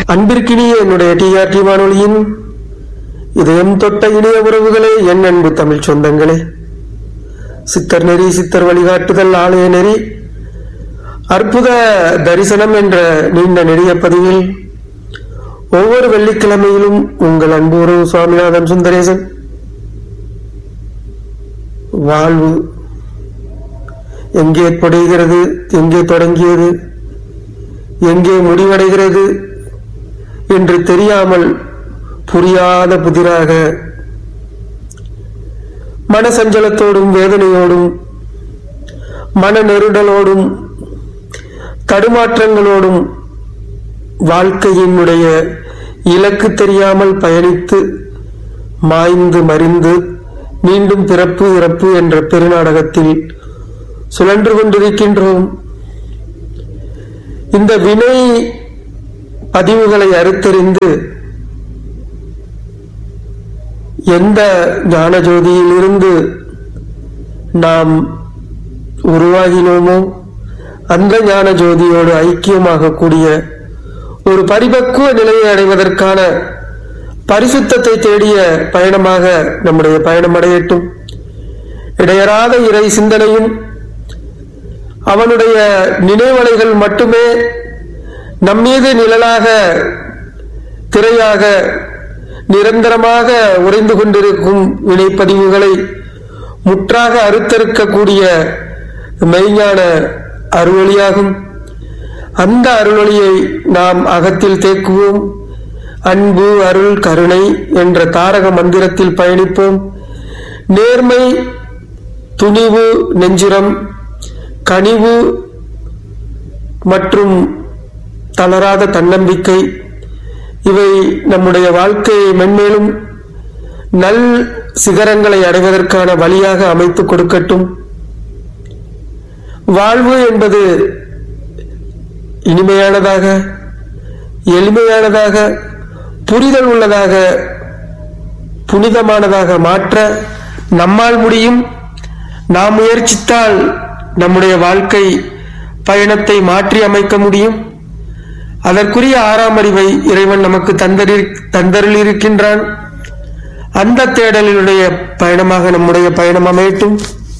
அன்பிற்கினிய என்னுடைய டிஆர்டி வானொலியின் இதயம் தொட்ட இணைய உறவுகளே என் அன்பு தமிழ் சொந்தங்களே சித்தர் நெறி சித்தர் வழிகாட்டுதல் ஆலய நெறி அற்புத தரிசனம் என்ற நீண்ட நெடிய பதிவில் ஒவ்வொரு வெள்ளிக்கிழமையிலும் உங்கள் அன்பு உறவு சுவாமிநாதன் சுந்தரேசன் வாழ்வு எங்கே ஏற்படுகிறது எங்கே தொடங்கியது எங்கே முடிவடைகிறது என்று தெரியாமல் புரியாத புதிராக மனசஞ்சலத்தோடும் வேதனையோடும் மன நெருடலோடும் தடுமாற்றங்களோடும் வாழ்க்கையினுடைய இலக்கு தெரியாமல் பயணித்து மாய்ந்து மறிந்து மீண்டும் பிறப்பு இறப்பு என்ற பெருநாடகத்தில் சுழன்று கொண்டிருக்கின்றோம் இந்த வினை பதிவுகளை அறுத்தறிந்து எந்த ஞான ஜோதியில் இருந்து நாம் உருவாகினோமோ அந்த ஞான ஜோதியோடு ஐக்கியமாகக்கூடிய ஒரு பரிபக்குவ நிலையை அடைவதற்கான பரிசுத்தத்தை தேடிய பயணமாக நம்முடைய பயணம் அடையட்டும் இடையறாத இறை சிந்தனையும் அவனுடைய நினைவலைகள் மட்டுமே நம்மீது நிழலாக திரையாக நிரந்தரமாக உறைந்து கொண்டிருக்கும் வினைப்பதிவுகளை முற்றாக அறுத்தறுக்கக்கூடிய மெய்ஞான அருளொளியாகும் அந்த அருளொளியை நாம் அகத்தில் தேக்குவோம் அன்பு அருள் கருணை என்ற தாரக மந்திரத்தில் பயணிப்போம் நேர்மை துணிவு நெஞ்சிரம் கனிவு மற்றும் தளராத தன்னம்பிக்கை இவை நம்முடைய வாழ்க்கையை மென்மேலும் நல் சிகரங்களை அடைவதற்கான வழியாக அமைத்துக் கொடுக்கட்டும் வாழ்வு என்பது இனிமையானதாக எளிமையானதாக புரிதல் உள்ளதாக புனிதமானதாக மாற்ற நம்மால் முடியும் நாம் முயற்சித்தால் நம்முடைய வாழ்க்கை பயணத்தை மாற்றி அமைக்க முடியும் அதற்குரிய ஆறாம் அறிவை இறைவன் நமக்கு தந்தரி தந்தரில் அந்த தேடலினுடைய பயணமாக நம்முடைய பயணம் அமையட்டும்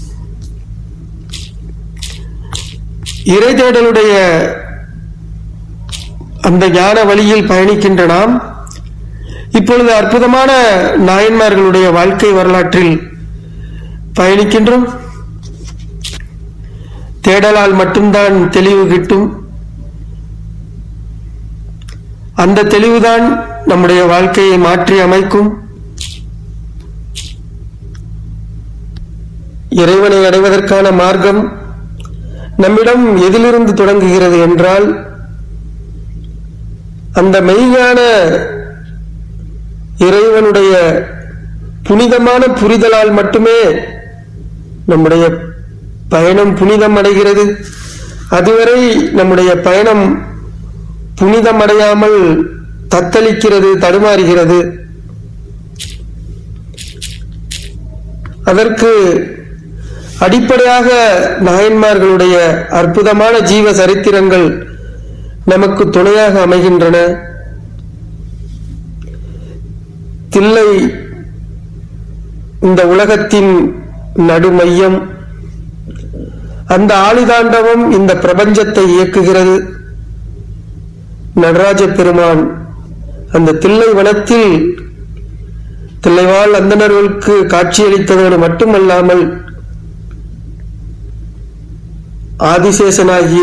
இறை தேடலுடைய அந்த ஞான வழியில் பயணிக்கின்ற நாம் இப்பொழுது அற்புதமான நாயன்மார்களுடைய வாழ்க்கை வரலாற்றில் பயணிக்கின்றோம் தேடலால் மட்டும்தான் தெளிவு கிட்டும் அந்த தெளிவுதான் நம்முடைய வாழ்க்கையை மாற்றி அமைக்கும் இறைவனை அடைவதற்கான மார்க்கம் நம்மிடம் எதிலிருந்து தொடங்குகிறது என்றால் அந்த மெய்ஞான இறைவனுடைய புனிதமான புரிதலால் மட்டுமே நம்முடைய பயணம் புனிதம் அடைகிறது அதுவரை நம்முடைய பயணம் புனிதம் அடையாமல் தத்தளிக்கிறது தடுமாறுகிறது அதற்கு அடிப்படையாக நாயன்மார்களுடைய அற்புதமான ஜீவ சரித்திரங்கள் நமக்கு துணையாக அமைகின்றன தில்லை இந்த உலகத்தின் நடுமையம் அந்த ஆளிதாண்டவம் இந்த பிரபஞ்சத்தை இயக்குகிறது நடராஜ பெருமான் அந்த தில்லை வனத்தில் தில்லைவாழ் அந்தணர்களுக்கு காட்சியளித்ததோடு மட்டுமல்லாமல் ஆதிசேஷனாகிய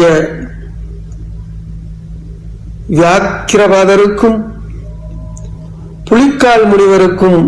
வியாக்கிரபாதருக்கும் புலிக்கால் முனிவருக்கும்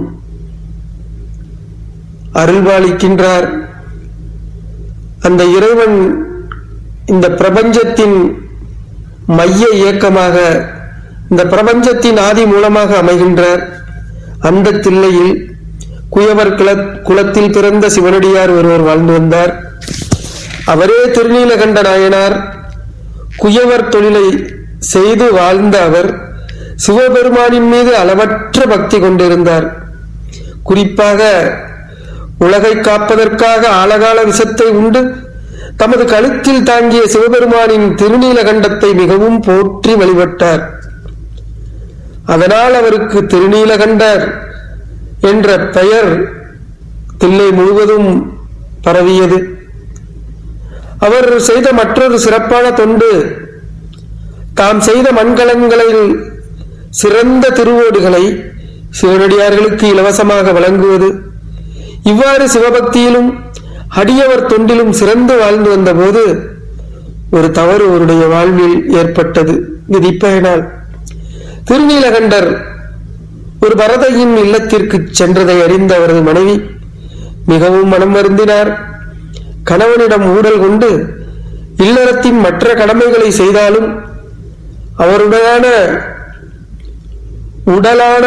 அருள்பாலிக்கின்றார் அந்த இறைவன் இந்த பிரபஞ்சத்தின் மைய இயக்கமாக இந்த பிரபஞ்சத்தின் ஆதி மூலமாக அமைகின்றார் அந்த தில்லையில் குயவர் குல குலத்தில் பிறந்த சிவனடியார் ஒருவர் வாழ்ந்து வந்தார் அவரே திருநீலகண்ட நாயனார் குயவர் தொழிலை செய்து வாழ்ந்த அவர் சிவபெருமானின் மீது அளவற்ற பக்தி கொண்டிருந்தார் குறிப்பாக உலகை காப்பதற்காக ஆழகால விஷத்தை உண்டு தமது கழுத்தில் தாங்கிய சிவபெருமானின் திருநீலகண்டத்தை மிகவும் போற்றி வழிபட்டார் அதனால் அவருக்கு திருநீலகண்டர் என்ற பெயர் தில்லை முழுவதும் பரவியது அவர் செய்த மற்றொரு சிறப்பான தொண்டு தாம் செய்த மண்கலங்களில் சிறந்த திருவோடுகளை சிவனடியார்களுக்கு இலவசமாக வழங்குவது இவ்வாறு சிவபக்தியிலும் அடியவர் தொண்டிலும் சிறந்து வாழ்ந்து வந்தபோது ஒரு தவறு அவருடைய வாழ்வில் ஏற்பட்டது விதிப்பயனால் திருநீலகண்டர் ஒரு பரதையின் இல்லத்திற்கு சென்றதை அறிந்த அவரது மனைவி மிகவும் மனம் வருந்தினார் கணவனிடம் ஊடல் கொண்டு இல்லறத்தின் மற்ற கடமைகளை செய்தாலும் அவருடனான உடலான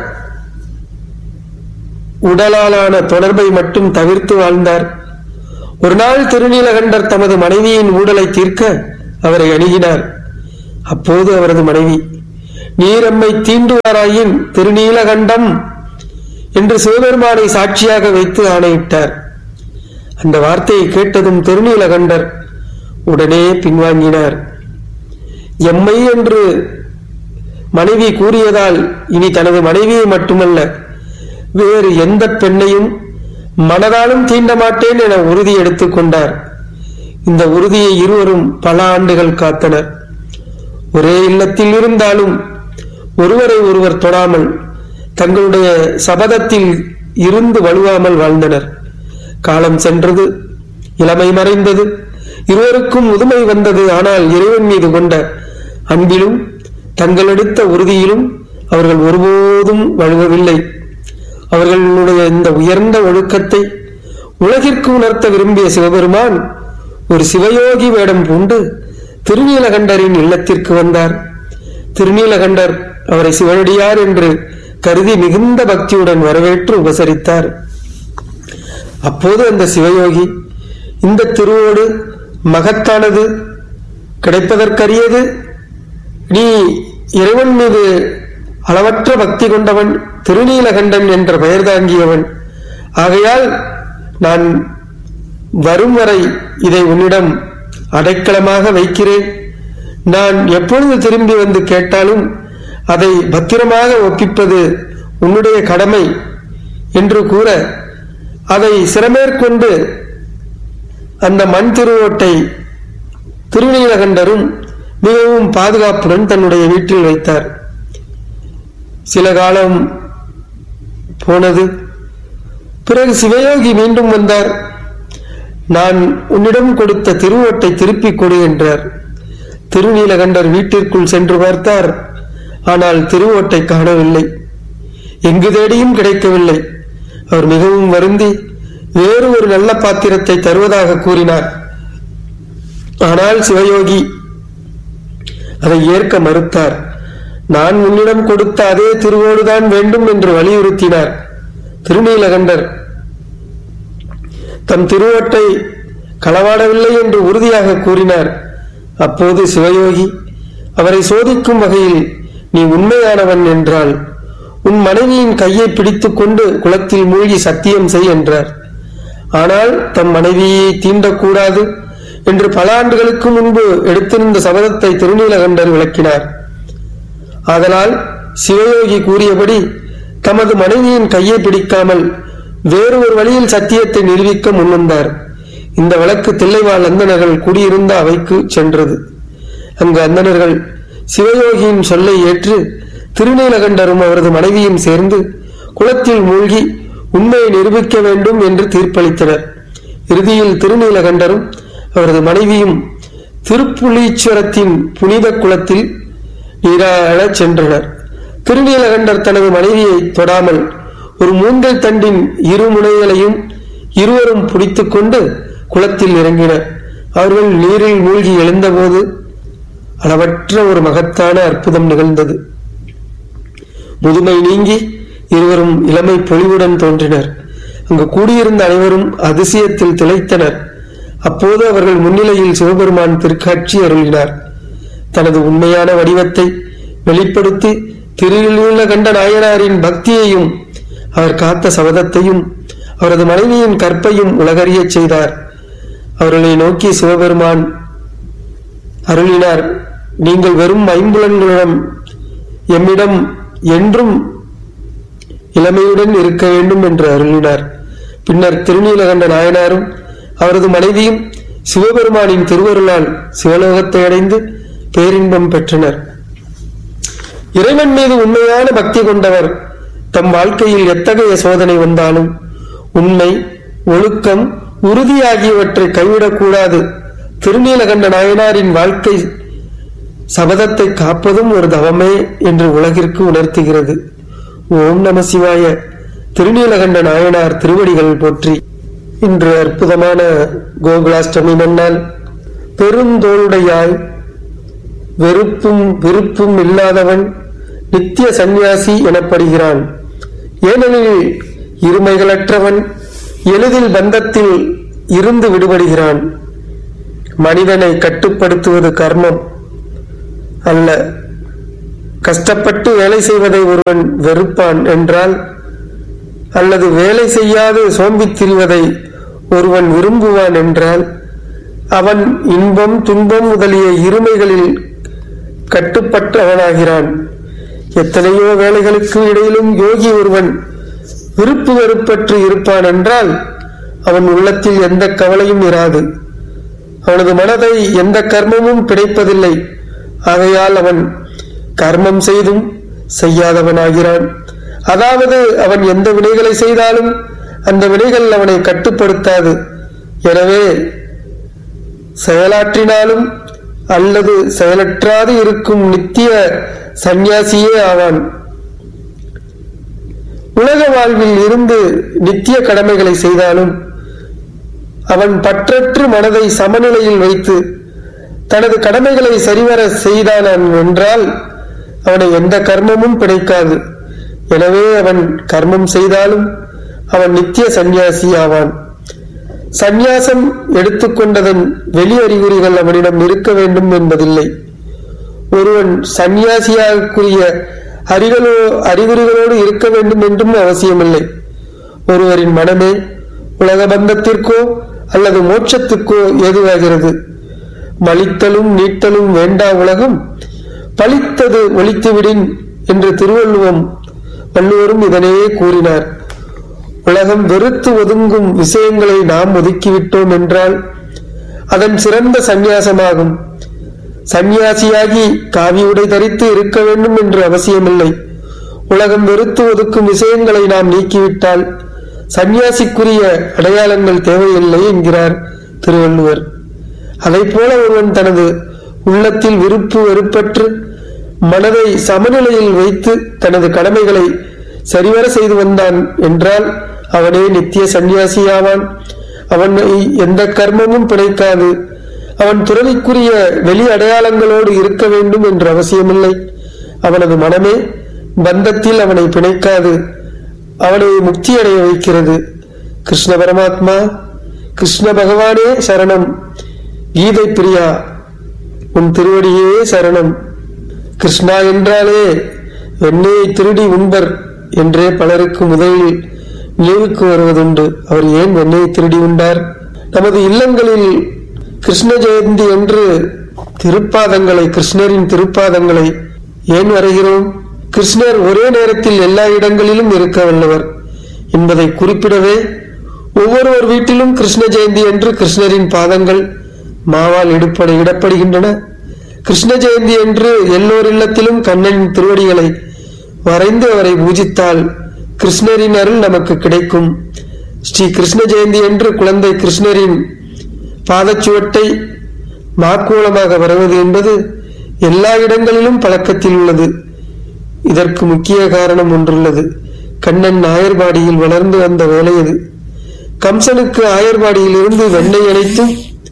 உடலாலான தொடர்பை மட்டும் தவிர்த்து வாழ்ந்தார் ஒரு நாள் திருநீலகண்டர் தமது மனைவியின் ஊடலை தீர்க்க அவரை அணுகினார் அப்போது அவரது மனைவி நீரம்மை தீண்டுவாராயின் திருநீலகண்டம் என்று சிவபெருமானை சாட்சியாக வைத்து ஆணையிட்டார் அந்த வார்த்தையை கேட்டதும் திருநீலகண்டர் உடனே பின்வாங்கினார் எம்மை என்று மனைவி கூறியதால் இனி தனது மனைவியை மட்டுமல்ல வேறு எந்த பெண்ணையும் மனதாலும் தீண்ட மாட்டேன் என உறுதி எடுத்துக் கொண்டார் இந்த உறுதியை இருவரும் பல ஆண்டுகள் காத்தனர் ஒரே இல்லத்தில் இருந்தாலும் ஒருவரை ஒருவர் தொடாமல் தங்களுடைய சபதத்தில் இருந்து வலுவாமல் வாழ்ந்தனர் காலம் சென்றது இளமை மறைந்தது இருவருக்கும் முதுமை வந்தது ஆனால் இறைவன் மீது கொண்ட அன்பிலும் தங்களெடுத்த உறுதியிலும் அவர்கள் ஒருபோதும் வழுவவில்லை அவர்களுடைய இந்த உயர்ந்த ஒழுக்கத்தை உலகிற்கு உணர்த்த விரும்பிய சிவபெருமான் ஒரு சிவயோகி வேடம் பூண்டு திருநீலகண்டரின் இல்லத்திற்கு வந்தார் திருநீலகண்டர் அவரை சிவனடியார் என்று கருதி மிகுந்த பக்தியுடன் வரவேற்று உபசரித்தார் அப்போது அந்த சிவயோகி இந்த திருவோடு மகத்தானது கிடைப்பதற்கரியது நீ இறைவன் மீது அளவற்ற பக்தி கொண்டவன் திருநீலகண்டன் என்ற பெயர் தாங்கியவன் ஆகையால் நான் வரும் வரை இதை உன்னிடம் அடைக்கலமாக வைக்கிறேன் நான் எப்பொழுது திரும்பி வந்து கேட்டாலும் அதை பத்திரமாக ஒப்பிப்பது உன்னுடைய கடமை என்று கூற அதை சிறமேற்கொண்டு அந்த மண் திருவோட்டை திருநீலகண்டரும் மிகவும் பாதுகாப்புடன் தன்னுடைய வீட்டில் வைத்தார் சில காலம் போனது பிறகு சிவயோகி மீண்டும் வந்தார் நான் உன்னிடம் கொடுத்த திருவோட்டை திருப்பிக் கொடு என்றார் திருநீலகண்டர் வீட்டிற்குள் சென்று பார்த்தார் ஆனால் திருவோட்டை காணவில்லை எங்கு தேடியும் கிடைக்கவில்லை அவர் மிகவும் வருந்தி வேறு ஒரு நல்ல பாத்திரத்தை தருவதாக கூறினார் ஆனால் சிவயோகி அதை ஏற்க மறுத்தார் நான் உன்னிடம் கொடுத்த அதே திருவோடுதான் வேண்டும் என்று வலியுறுத்தினார் திருநீலகண்டர் தம் திருவட்டை களவாடவில்லை என்று உறுதியாக கூறினார் அப்போது சிவயோகி அவரை சோதிக்கும் வகையில் நீ உண்மையானவன் என்றால் உன் மனைவியின் கையை பிடித்துக் கொண்டு குளத்தில் மூழ்கி சத்தியம் செய் என்றார் ஆனால் தம் மனைவியை தீண்டக்கூடாது என்று பல ஆண்டுகளுக்கு முன்பு எடுத்திருந்த சபதத்தை திருநீலகண்டர் விளக்கினார் ஆதலால் சிவயோகி கூறியபடி தமது மனைவியின் கையை பிடிக்காமல் வேறு ஒரு வழியில் சத்தியத்தை நிரூபிக்க முன்வந்தார் இந்த வழக்கு தில்லைவாழ் அந்தணர்கள் குடியிருந்த அவைக்கு சென்றது அங்கு அந்தணர்கள் சிவயோகியின் சொல்லை ஏற்று திருநீலகண்டரும் அவரது மனைவியும் சேர்ந்து குளத்தில் மூழ்கி உண்மையை நிரூபிக்க வேண்டும் என்று தீர்ப்பளித்தனர் இறுதியில் திருநீலகண்டரும் அவரது மனைவியும் திருப்புலீஸ்வரத்தின் புனித குளத்தில் நீராடச் சென்றனர் திருநீலகண்டர் தனது மனைவியை தொடாமல் ஒரு மூங்கல் தண்டின் இரு முனைகளையும் இருவரும் பிடித்துக்கொண்டு குளத்தில் இறங்கினர் அவர்கள் நீரில் மூழ்கி எழுந்தபோது அளவற்ற ஒரு மகத்தான அற்புதம் நிகழ்ந்தது முதுமை நீங்கி இருவரும் இளமை பொலிவுடன் தோன்றினர் அங்கு கூடியிருந்த அனைவரும் அதிசயத்தில் திளைத்தனர் அப்போது அவர்கள் முன்னிலையில் சிவபெருமான் திருக்காட்சி அருளினார் தனது உண்மையான வடிவத்தை வெளிப்படுத்தி திருநீலகண்ட நாயனாரின் பக்தியையும் அவர் காத்த சபதத்தையும் அவரது மனைவியின் கற்பையும் உலகறியச் செய்தார் அவர்களை நோக்கி சிவபெருமான் அருளினார் நீங்கள் வெறும் ஐம்புலன்களிடம் எம்மிடம் என்றும் இளமையுடன் இருக்க வேண்டும் என்று அருளினார் பின்னர் திருநீலகண்ட நாயனாரும் அவரது மனைவியும் சிவபெருமானின் திருவருளால் சிவலோகத்தை அடைந்து பேரின்பம் பெற்றனர் இறைவன் மீது உண்மையான பக்தி கொண்டவர் தம் வாழ்க்கையில் எத்தகைய சோதனை வந்தாலும் உண்மை ஒழுக்கம் உறுதி ஆகியவற்றை கைவிடக்கூடாது திருநீலகண்ட நாயனாரின் வாழ்க்கை சபதத்தை காப்பதும் ஒரு தவமே என்று உலகிற்கு உணர்த்துகிறது ஓம் நம சிவாய திருநீலகண்ட நாயனார் திருவடிகள் போற்றி இன்று அற்புதமான கோகுலாஷ்டமி நன்னாள் பெருந்தோளுடையாய் வெறுப்பும் விருப்பும் இல்லாதவன் நித்திய சந்நியாசி எனப்படுகிறான் ஏனெனில் இருமைகளற்றவன் எளிதில் பந்தத்தில் இருந்து விடுபடுகிறான் மனிதனை கட்டுப்படுத்துவது கர்மம் அல்ல கஷ்டப்பட்டு வேலை செய்வதை ஒருவன் வெறுப்பான் என்றால் அல்லது வேலை செய்யாது சோம்பித் திரிவதை ஒருவன் விரும்புவான் என்றால் அவன் இன்பம் துன்பம் முதலிய இருமைகளில் கட்டுப்பட்டவனாகிறான் எத்தனையோ வேலைகளுக்கு இடையிலும் யோகி ஒருவன் விருப்பு வெறுப்பற்று இருப்பான் என்றால் அவன் உள்ளத்தில் எந்த கவலையும் இராது அவனது மனதை எந்த கர்மமும் பிடிப்பதில்லை ஆகையால் அவன் கர்மம் செய்தும் செய்யாதவனாகிறான் அதாவது அவன் எந்த வினைகளை செய்தாலும் அந்த வினைகள் அவனை கட்டுப்படுத்தாது எனவே செயலாற்றினாலும் அல்லது செயலற்றாது இருக்கும் நித்திய சந்நியாசியே ஆவான் உலக வாழ்வில் இருந்து நித்திய கடமைகளை செய்தாலும் அவன் பற்றற்று மனதை சமநிலையில் வைத்து தனது கடமைகளை சரிவர செய்தான் என்றால் அவனை எந்த கர்மமும் பிடிக்காது எனவே அவன் கர்மம் செய்தாலும் அவன் நித்திய சந்நியாசி ஆவான் சந்நியாசம் எடுத்துக்கொண்டதன் வெளி அறிகுறிகள் அவனிடம் இருக்க வேண்டும் என்பதில்லை ஒருவன் சந்நியாசியாகக்கூடிய அறிகளோ அறிகுறிகளோடு இருக்க வேண்டும் என்றும் அவசியமில்லை ஒருவரின் மனமே உலக பந்தத்திற்கோ அல்லது மோட்சத்துக்கோ ஏதுவாகிறது மலித்தலும் நீட்டலும் வேண்டா உலகம் பழித்தது ஒழித்துவிடின் என்று திருவள்ளுவம் வள்ளுவரும் இதனையே கூறினார் உலகம் வெறுத்து ஒதுங்கும் விஷயங்களை நாம் ஒதுக்கிவிட்டோம் என்றால் அதன் சிறந்த சந்நியாசமாகும் சந்நியாசியாகி காவி உடை தரித்து இருக்க வேண்டும் என்று அவசியமில்லை உலகம் வெறுத்து ஒதுக்கும் விஷயங்களை நாம் நீக்கிவிட்டால் சந்நியாசிக்குரிய அடையாளங்கள் தேவையில்லை என்கிறார் திருவள்ளுவர் அதை போல ஒருவன் தனது உள்ளத்தில் விருப்பு வெறுப்பற்று மனதை சமநிலையில் வைத்து தனது கடமைகளை சரிவர செய்து வந்தான் என்றால் அவனே நித்திய சந்நியாசியாவான் அவனை எந்த கர்மமும் பிணைக்காது அவன் துறவிக்குரிய வெளி அடையாளங்களோடு இருக்க வேண்டும் என்று அவசியமில்லை அவனது மனமே பந்தத்தில் அவனை பிணைக்காது அவனை முக்தியடைய வைக்கிறது கிருஷ்ண பரமாத்மா கிருஷ்ண பகவானே சரணம் கீதை பிரியா உன் திருவடியே சரணம் கிருஷ்ணா என்றாலே வெண்ணெயை திருடி உண்பர் என்றே பலருக்கு முதலில் நினைவுக்கு வருவதுண்டு அவர் ஏன் வெண்ணெயை திருடி உண்டார் நமது இல்லங்களில் கிருஷ்ண ஜெயந்தி என்று திருப்பாதங்களை கிருஷ்ணரின் திருப்பாதங்களை ஏன் வரைகிறோம் கிருஷ்ணர் ஒரே நேரத்தில் எல்லா இடங்களிலும் இருக்க வல்லவர் என்பதை குறிப்பிடவே ஒவ்வொருவர் வீட்டிலும் கிருஷ்ண ஜெயந்தி என்று கிருஷ்ணரின் பாதங்கள் மாவால் இடுப்பட இடப்படுகின்றன கிருஷ்ண ஜெயந்தி என்று எல்லோர் இல்லத்திலும் கண்ணனின் திருவடிகளை வரைந்து அவரை பூஜித்தால் கிருஷ்ணரின் அருள் நமக்கு கிடைக்கும் ஸ்ரீ கிருஷ்ண ஜெயந்தி என்று குழந்தை கிருஷ்ணரின் பாதச்சுவட்டை மாக்கோளமாக வருவது என்பது எல்லா இடங்களிலும் பழக்கத்தில் உள்ளது இதற்கு முக்கிய காரணம் ஒன்றுள்ளது கண்ணன் ஆயர்பாடியில் வளர்ந்து வந்த வேலை அது கம்சனுக்கு ஆயர்பாடியில் இருந்து வெண்ணெய் அணைத்தும்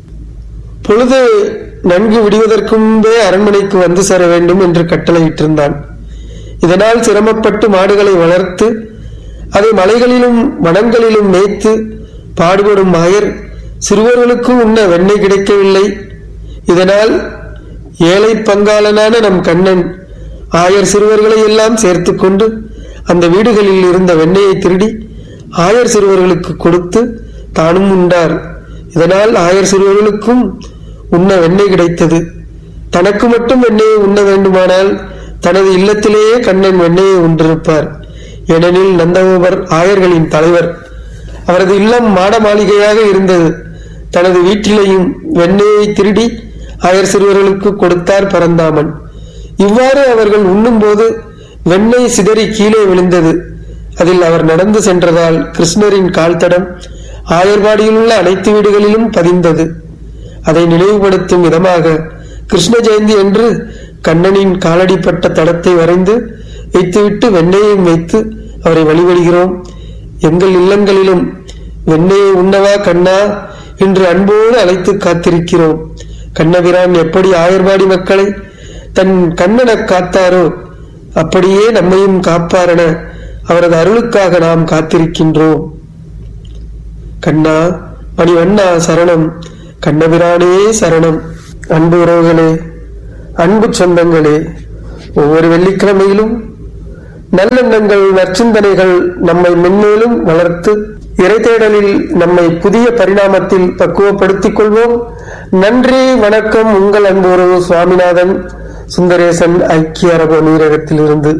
பொழுது நன்கு விடுவதற்கு முன்பே அரண்மனைக்கு வந்து சேர வேண்டும் என்று கட்டளையிட்டிருந்தான் இதனால் சிரமப்பட்டு மாடுகளை வளர்த்து அதை மலைகளிலும் வனங்களிலும் மேய்த்து பாடுபடும் ஆயர் சிறுவர்களுக்கும் உண்ண வெண்ணெய் கிடைக்கவில்லை இதனால் ஏழை பங்காளனான நம் கண்ணன் ஆயர் சிறுவர்களை எல்லாம் சேர்த்து கொண்டு அந்த வீடுகளில் இருந்த வெண்ணெயை திருடி ஆயர் சிறுவர்களுக்கு கொடுத்து தானும் உண்டார் இதனால் ஆயர் சிறுவர்களுக்கும் உண்ண வெண்ணெய் கிடைத்தது தனக்கு மட்டும் வெண்ணெயை உண்ண வேண்டுமானால் தனது இல்லத்திலேயே கண்ணன் வெண்ணெயை உண்டிருப்பார் ஏனெனில் நந்தகோபர் ஆயர்களின் தலைவர் அவரது இல்லம் மாட மாளிகையாக இருந்தது தனது வீட்டிலேயும் வெண்ணெயை திருடி ஆயர் சிறுவர்களுக்கு கொடுத்தார் பரந்தாமன் இவ்வாறு அவர்கள் உண்ணும்போது வெண்ணெய் சிதறி கீழே விழுந்தது அதில் அவர் நடந்து சென்றதால் கிருஷ்ணரின் கால்தடம் ஆயர்வாடியில் உள்ள அனைத்து வீடுகளிலும் பதிந்தது அதை நினைவுபடுத்தும் விதமாக கிருஷ்ண ஜெயந்தி என்று கண்ணனின் காலடிப்பட்ட தடத்தை வரைந்து வைத்துவிட்டு வெண்ணெயையும் வைத்து அவரை வழிபடுகிறோம் எங்கள் இல்லங்களிலும் வெண்ணெயை உண்ணவா கண்ணா என்று அன்போடு அழைத்து காத்திருக்கிறோம் கண்ணபிரான் எப்படி ஆயர்வாடி மக்களை தன் கண்ணன காத்தாரோ அப்படியே நம்மையும் காப்பாரென அவரது அருளுக்காக நாம் காத்திருக்கின்றோம் கண்ணா மணிவண்ணா சரணம் கண்ணபிரானே சரணம் அன்பு உறவுகளே அன்பு சொந்தங்களே ஒவ்வொரு வெள்ளிக்கிழமையிலும் நல்லெண்ணங்கள் நற்சிந்தனைகள் நம்மை மென்மேலும் வளர்த்து இறை தேடலில் நம்மை புதிய பரிணாமத்தில் பக்குவப்படுத்திக் கொள்வோம் நன்றி வணக்கம் உங்கள் அன்பு உறவு சுவாமிநாதன் சுந்தரேசன் ஐக்கிய அரபு அமீரகத்திலிருந்து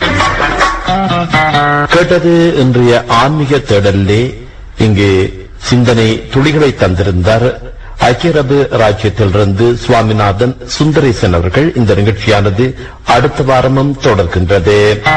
கேட்டது இன்றைய ஆன்மீக தேடலிலே இங்கு சிந்தனை துளிகளை தந்திருந்தார் ஐக்கிய அரபு ராஜ்யத்திலிருந்து சுவாமிநாதன் சுந்தரேசன் அவர்கள் இந்த நிகழ்ச்சியானது அடுத்த வாரமும் தொடர்கின்றது